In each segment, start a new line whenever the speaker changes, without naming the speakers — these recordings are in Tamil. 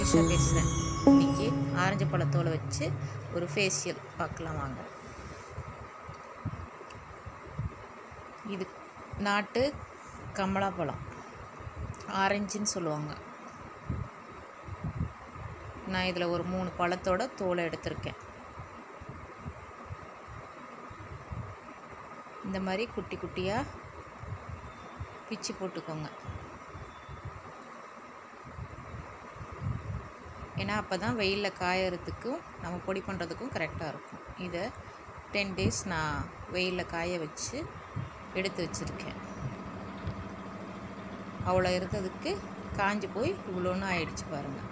இங்கிலீஷில் பேசுகிறேன் இன்னைக்கு ஆரஞ்சு பழத்தோலை வச்சு ஒரு ஃபேஷியல் பார்க்கலாம் வாங்க இது நாட்டு கமலாப்பழம் ஆரஞ்சுன்னு சொல்லுவாங்க நான் இதில் ஒரு மூணு பழத்தோட தோலை எடுத்திருக்கேன் இந்த மாதிரி குட்டி குட்டியாக பிச்சு போட்டுக்கோங்க ஏன்னா அப்போ தான் வெயிலில் காயறதுக்கும் நம்ம பொடி பண்ணுறதுக்கும் கரெக்டாக இருக்கும் இதை டென் டேஸ் நான் வெயிலில் காய வச்சு எடுத்து வச்சுருக்கேன் அவ்வளோ இருந்ததுக்கு காஞ்சி போய் இவ்வளோன்னு ஆயிடுச்சு பாருங்கள்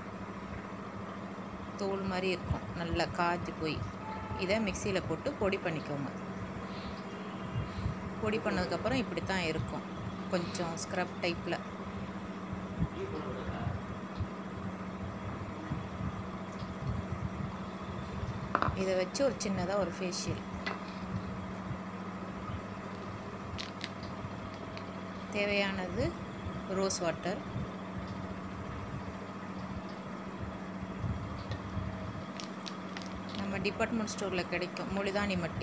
தோல் மாதிரி இருக்கும் நல்லா காய்ச்சி போய் இதை மிக்சியில் போட்டு பொடி பண்ணிக்கோங்க பொடி பண்ணதுக்கப்புறம் இப்படி தான் இருக்கும் கொஞ்சம் ஸ்க்ரப் டைப்பில் இதை வச்சு ஒரு சின்னதாக ஒரு ஃபேஷியல் தேவையானது ரோஸ் வாட்டர் நம்ம டிபார்ட்மெண்ட் ஸ்டோரில் கிடைக்கும் முளிதானி மட்டி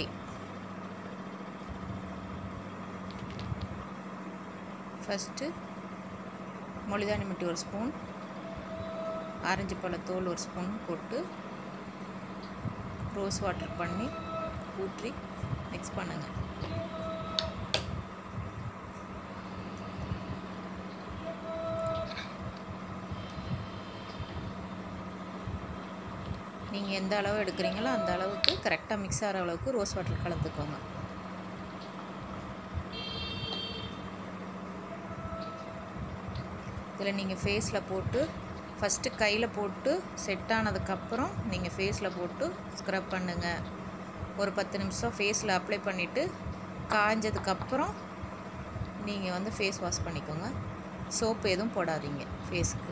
ஃபஸ்ட்டு முளிதானி மட்டி ஒரு ஸ்பூன் ஆரஞ்சு பழத்தோல் ஒரு ஸ்பூன் போட்டு ரோஸ் வாட்டர் பண்ணி ஊற்றி மிக்ஸ் பண்ணுங்கள் நீங்கள் எந்த அளவு எடுக்கிறீங்களோ அந்த அளவுக்கு கரெக்டாக மிக்ஸ் ஆகிற அளவுக்கு ரோஸ் வாட்டர் கலந்துக்கோங்க இதில் நீங்கள் ஃபேஸில் போட்டு ஃபஸ்ட்டு கையில் போட்டு செட் ஆனதுக்கப்புறம் நீங்கள் ஃபேஸில் போட்டு ஸ்க்ரப் பண்ணுங்கள் ஒரு பத்து நிமிஷம் ஃபேஸில் அப்ளை பண்ணிவிட்டு காஞ்சதுக்கப்புறம் நீங்கள் வந்து ஃபேஸ் வாஷ் பண்ணிக்கோங்க சோப்பு எதுவும் போடாதீங்க ஃபேஸுக்கு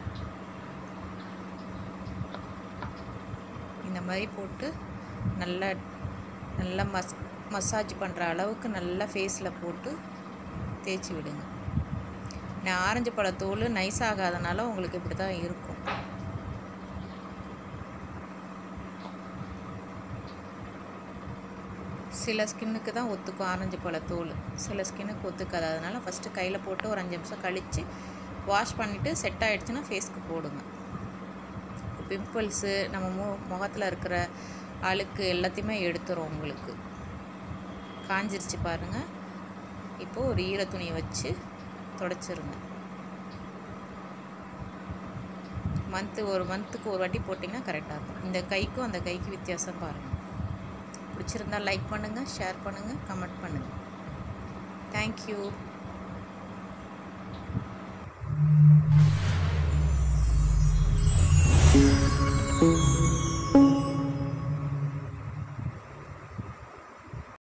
இந்த மாதிரி போட்டு நல்லா நல்லா மஸ் மசாஜ் பண்ணுற அளவுக்கு நல்லா ஃபேஸில் போட்டு தேய்ச்சி விடுங்க நான் ஆரஞ்சு பழத்தோல் நைஸ் ஆகாதனால உங்களுக்கு இப்படி தான் இருக்கும் சில ஸ்கின்னுக்கு தான் ஒத்துக்கும் ஆரஞ்சு பழத்தோல் சில ஸ்கின்னுக்கு ஒத்துக்காது அதனால் ஃபஸ்ட்டு கையில் போட்டு ஒரு அஞ்சு நிமிஷம் கழித்து வாஷ் பண்ணிவிட்டு செட் ஆகிடுச்சுன்னா ஃபேஸ்க்கு போடுங்க பிம்பிள்ஸு நம்ம மு முகத்தில் இருக்கிற அழுக்கு எல்லாத்தையுமே எடுத்துரும் உங்களுக்கு காஞ்சிருச்சு பாருங்கள் இப்போது ஒரு ஈர துணியை வச்சு தொடச்சிருங்க மந்த்து ஒரு மந்த்துக்கு ஒரு வாட்டி போட்டிங்கன்னா கரெக்டாக இருக்கும் இந்த கைக்கும் அந்த கைக்கு வித்தியாசம் பாருங்கள் பிடிச்சிருந்தா லைக் பண்ணுங்கள் ஷேர் பண்ணுங்கள் கமெண்ட் பண்ணுங்கள் தேங்க்யூ